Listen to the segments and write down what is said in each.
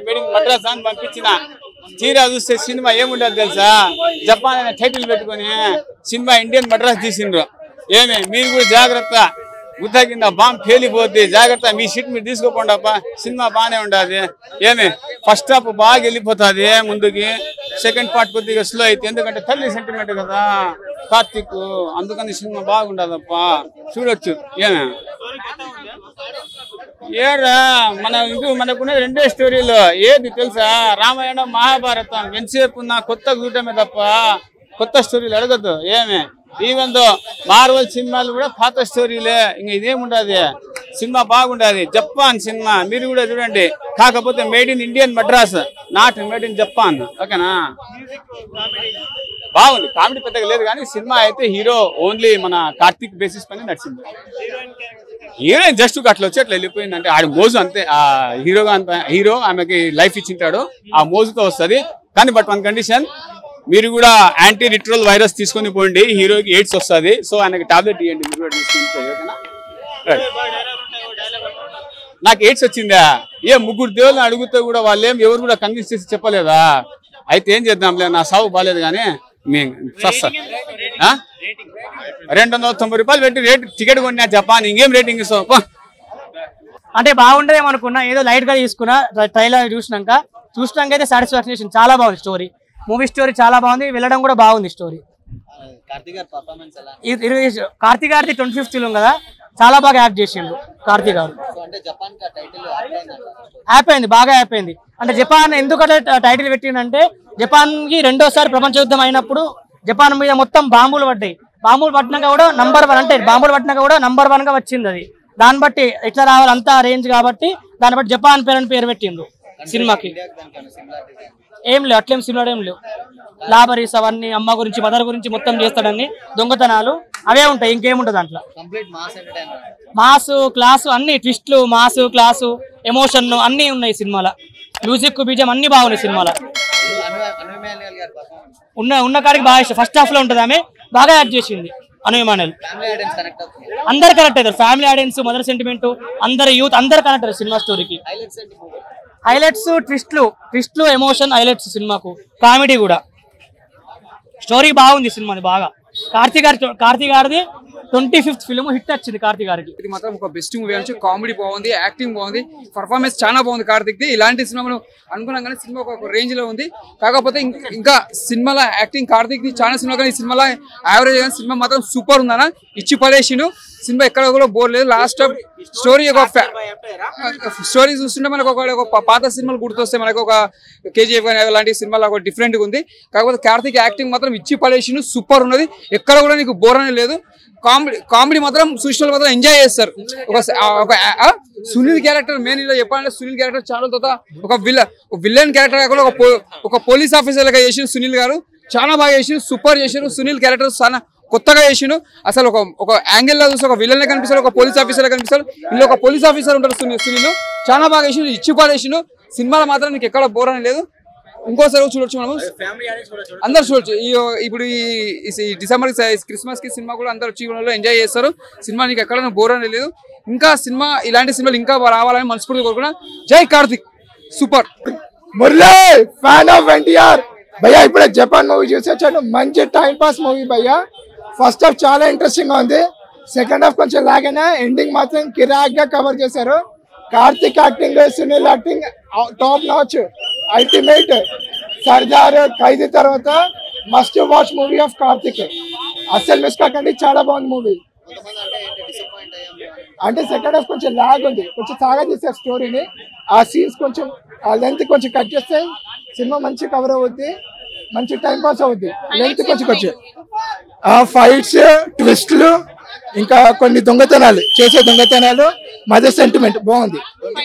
Made in Madras అని పంపించిన తీరా చూస్తే సినిమా ఏముండదు తెలుసా జపాన్ అనే టైటిల్ పెట్టుకొని సినిమా ఇండియన్ మద్రాస్ తీసిండ్రు ఏమి మీరు కూడా జాగ్రత్త గుద్ద కింద బాంబ్ పేలిపోద్ది జాగ్రత్త మీ సీట్ మీరు తీసుకోకుండా అప్ప సినిమా బాగానే ఉండదు ఏమి ఫస్ట్ హాఫ్ బాగా వెళ్ళిపోతుంది ముందుకి సెకండ్ పార్ట్ కొద్దిగా స్లో అయితే ఎందుకంటే తల్లి సెంటిమెంట్ కదా కార్తిక్ అందుకని సినిమా బాగుండదప్ప చూడొచ్చు ఏమే ఏరా మన ఇది మనకున్న రెండే స్టోరీలు ఏది తెలుసా రామాయణం మహాభారతం ఎంతసేపు ఉన్న కొత్త చూడటమే తప్ప కొత్త స్టోరీలు అడగద్దు ఏమి ఈవెన్ దో మార్వల్ సినిమాలు కూడా పాత స్టోరీలే ఇంక ఇదేముండదు సినిమా బాగుండదు జపాన్ సినిమా మీరు కూడా చూడండి కాకపోతే made in Indian Madras not made in Japan ఓకేనా బాగుంది కామెడీ పెద్దగా లేదు కానీ సినిమా అయితే హీరో ఓన్లీ మన కార్తీక్ బేసిస్ పైన నడిచింది హీరోయిన్ జస్ట్ అట్లా వచ్చి అట్లా వెళ్ళిపోయింది అంటే ఆడి మోజు అంతే ఆ హీరోగా అంత హీరో ఆమెకి లైఫ్ ఇచ్చింటాడు ఆ మోజుతో వస్తది కానీ బట్ వన్ కండిషన్ మీరు కూడా యాంటీ రిట్రోల్ వైరస్ తీసుకొని పోండి హీరోకి ఎయిడ్స్ వస్తది సో ఆయనకి టాబ్లెట్ ఇవ్వండి మీరు కూడా తీసుకొని పోయి, ఓకేనా Right. నాకు ఎయిడ్స్ వచ్చిందా ఏ ముగ్గురు దేవుళ్ళని అడిగితే కూడా వాళ్ళు ఏం ఎవరు కూడా కన్విన్స్ చేసి చెప్పలేదా అయితే ఏం చేద్దాంలే నా సాగు బాగాలేదు కానీ మీ సస్తా ఆ? రెండు వందల తొంభై రూపాయలు పెట్టి రేట్ టికెట్ కొన్నా జపాన్ ఇంకేం రేటింగ్ ఇస్తావు పో. అంటే బాగుండదేమో అనుకున్నా ఏదో లైట్ గా తీసుకున్నా ట్రైలర్ చూసినాక చూసినాక అయితే సాటిస్ఫాక్షన్ చాలా బాగుంది స్టోరీ మూవీ స్టోరీ చాలా బాగుంది వెళ్ళడం కూడా బాగుంది స్టోరీ కార్తీక్ గారి పర్ఫార్మెన్స్ ఎలా ఇరవై కార్తీక్ గారిది ట్వంటీ ఫిఫ్త్ ఫిల్మ్ కదా చాలా బాగా యాక్ట్ చేసిండు కార్తీక్ గారు సో అంటే జపాన్ కి టైటిల్ హ్యాపీ అయింది బాగా హ్యాపీ అయింది అంటే జపాన్ ఎందుకంటే టైటిల్ పెట్టిండంటే జపాన్ కి రెండోసారి ప్రపంచ యుద్ధం అయినప్పుడు జపాన్ మీద మొత్తం బాంబులు పడ్డాయి బాంబులు పట్టినాక కూడా నంబర్ వన్ అంటే బాంబులు పట్టినాక కూడా నంబర్ వన్ గా వచ్చింది అది దాన్ని బట్టి ఎట్లా రావాలి అంతా రేంజ్ కాబట్టి దాన్ని బట్టి జపాన్ పేరు అని పేరు పెట్టిండ్రు సినిమాకి ఇండియాకి దానికి ఏమైనా సిమిలారిటీస్ ఏం లేవు అట్లేం సినిమాలు ఏం లేవు లాబరీస్ అవన్నీ అమ్మ గురించి మదర్ గురించి మొత్తం చేస్తాడని దొంగతనాలు అవే ఉంటాయి ఇంకేముంటుంది దాంట్లో complete mass entertainment mass class అన్ని ట్విస్ట్లు మాస్ క్లాసు ఎమోషన్ అన్ని ఉన్నాయి సినిమాలో మ్యూజిక్ బీజం అన్ని బాగున్నాయి సినిమాలో అనుమేల్ గారి పర్ఫార్మెన్స్ ఉన్న ఉన్న కాడికి బాగా ఇష్టం ఫస్ట్ హాఫ్ లో ఉంటుంది ఆమె బాగా యాక్ట్ చేసింది అనుమానల్ ఫ్యామిలీ ఐడెన్స్ కనెక్ట్ అవుతుంది అందరు కనెక్ట్ అవుతారు ఫ్యామిలీ ఆడియన్స్ మదర్ సెంటిమెంట్ అందరు యూత్ అందరు కనెక్ట్ అవుతారు సినిమా స్టోరీకి హైలైట్స్ ఏంటి మూవీ హైలైట్స్ ట్విస్ట్లు ట్విస్ట్లు ఎమోషన్ హైలైట్స్ సినిమాకు కామెడీ కూడా స్టోరీ బాగుంది సినిమాది బాగా కార్తీక్ గారి కార్తీక్ గారిది ట్వంటీ ఫిఫ్త్ ఫిల్మ్ హిట్ వచ్చింది కార్తీక్ గారికి ఇది మాత్రం ఒక బెస్ట్ మూవీ అని కామెడీ బాగుంది యాక్టింగ్ బాగుంది పర్ఫార్మెన్స్ చాలా బాగుంది కార్తిక్ ఇలాంటి సినిమా మనం అనుకున్నాం కానీ సినిమా ఒక రేంజ్ లో ఉంది కాకపోతే ఇం- ఇంకా సినిమాలో యాక్టింగ్ కార్తిక్ ది చాలా సినిమా కానీ ఈ సినిమాలో యావరేజ్ కానీ సినిమా మాత్రం సూపర్ ఉందన్న ఇచ్చి పడేసిండు సినిమా ఎక్కడ కూడా బోర్ లేదు లాస్ట్ స్టోరీ ఒక స్టోరీ చూస్తుంటే మనకు ఒక ఒక పా- పాత సినిమాలు గుర్తొస్తాయి మనకు ఒక కేజీఎఫ్ కానీ అలాంటి సినిమాలు ఒక డిఫరెంట్ గా ఉంది కాకపోతే కార్తిక్ యాక్టింగ్ మాత్రం ఇచ్చి పడేసిండు సూపర్ ఉన్నది ఎక్కడ కూడా నీకు బోర్ అనేది లేదు కామెడీ కామెడీ మాత్రం చూసిన వాళ్ళు మాత్రం ఎంజాయ్ చేస్తారు ఒక స- ఆ, ఒక ఆ, ఆ, సునీల్ క్యారెక్టర్ మెయిన్ ఇలా చెప్పాలంటే సునీల్ క్యారెక్టర్ చాలా తర్వాత ఒక విల్ల విలన్ క్యారెక్టర్ కాకుండా ఒక పో- ఒక పోలీస్ ఆఫీసర్ లాగా చేసిన సునీల్ గారు చాలా బాగా చేసిండు సూపర్ చేసిండు సునీల్ క్యారెక్టర్ చాలా కొత్తగా చేసిండు అసలు ఒక ఒక యాంగిల్ లో చూసి ఒక విలన్ కనిపిస్తారు ఒక పోలీస్ ఆఫీసర్ కనిపిస్తారు ఇందులో ఒక పోలీస్ ఆఫీసర్ ఉంటారు సునీల్ సునీల్ చాలా బాగా చేసిండు ఇచ్చి పడేసిండు సినిమాలో మాత్రం నీకు ఎక్కడ బోర్ అని లేదు ఇంకోసారి చూడొచ్చు మనము అందరు చూడొచ్చు ఈ ఇప్పుడు ఈ ఈ డిసెంబర్ క్రిస్మస్ కి సినిమా కూడా అందరు వచ్చి కూడా ఎంజాయ్ చేస్తారు సినిమా నీకు ఎక్కడ బోర్ అనేది లేదు ఇంకా సినిమా ఇలాంటి సినిమాలు ఇంకా రావాలని మనస్ఫూర్తిగా కోరుకున్నా జై Karthik super Murali fan of NTR భయ్యా ఇప్పుడే జపాన్ మూవీ చూసి వచ్చాను మంచి టైం పాస్ మూవీ భయ్యా ఫస్ట్ హాఫ్ చాలా ఇంట్రెస్టింగ్ గా ఉంది సెకండ్ హాఫ్ కొంచెం లాగైనా ఎండింగ్ మాత్రం కిరాక్ గా కవర్ చేశారు Karthik acting Sunil acting top notch ultimate Sardar Khaidi తర్వాత must watch movie of Karthik అస్సలు మిస్ కాకండి చాలా బాగుంది మూవీ కొంతమంది అంటే ఏంటి డిసప్పాయింట్ అయ్యాం అంటే సెకండ్ హాఫ్ కొంచెం లాగ్ ఉంది కొంచెం సాగా చేశారు స్టోరీని ఆ సీన్స్ కొంచెం ఆ లెంత్ కొంచెం కట్ చేస్తే సినిమా మంచి కవర్ అవుద్ది మంచి టైం పాస్ అవుద్ది లెంత్ కొంచెం కొంచెం ఆ ఫైట్స్ ట్విస్ట్లు ఇంకా కొన్ని దొంగతనాలు చేసే దొంగతనాలు మదర్ సెంటిమెంట్ బాగుంది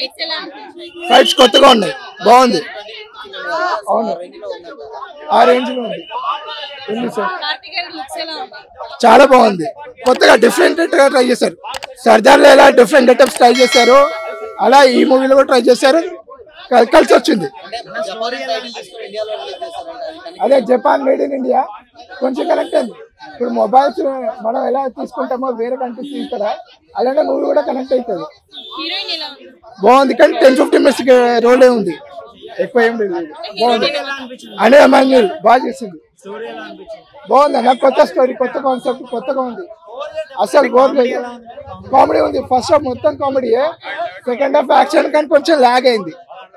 ఫైట్స్ కొత్తగా ఉన్నాయి బాగుంది అవును ఆ రేంజ్ లో ఉంది ఉంది సార్ చాలా బాగుంది కొత్తగా డిఫరెంట్ గా ట్రై చేశారు సర్దార్లో ఎలా డిఫరెంట్ గెటప్స్ ట్రై చేశారు అలా ఈ మూవీలో కూడా ట్రై చేశారు కల్- కలిసి వచ్చింది జపాన్ టైటిల్ తీసుకుని ఇండియాలో రిలీజ్ చేస్తారు అది కనెక్ట్ అదే జపాన్ మేడ్ ఇన్ ఇండియా కొంచెం కనెక్ట్ అయింది ఇప్పుడు మొబైల్స్ మనం ఎలా తీసుకుంటామో వేరే కంట్రీస్ తీసుకురా అలానే మూవీ కూడా కనెక్ట్ అవుతుంది బాగుంది కానీ టెన్ ఫిఫ్టీన్ మినిట్స్ రోలే ఉంది ఎక్కువ ఏం లేదు బాగుంది అనే మంజూరు బాగా చేసింది బాగుంది అన్న కొత్త స్టోరీ కొత్త కాన్సెప్ట్ కొత్తగా ఉంది అసలు బోర్ లేదు కామెడీ ఉంది ఫస్ట్ హాఫ్ మొత్తం కామెడీయే సెకండ్ హాఫ్ యాక్షన్ కానీ కొంచెం లాగ్ అయింది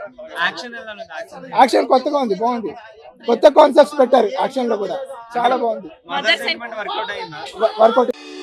యాక్షన్ కొత్తగా ఉంది బాగుంది కొత్త కాన్సెప్ట్స్ పెట్టారు యాక్షన్ లో కూడా చాలా బాగుంది వర్కౌట్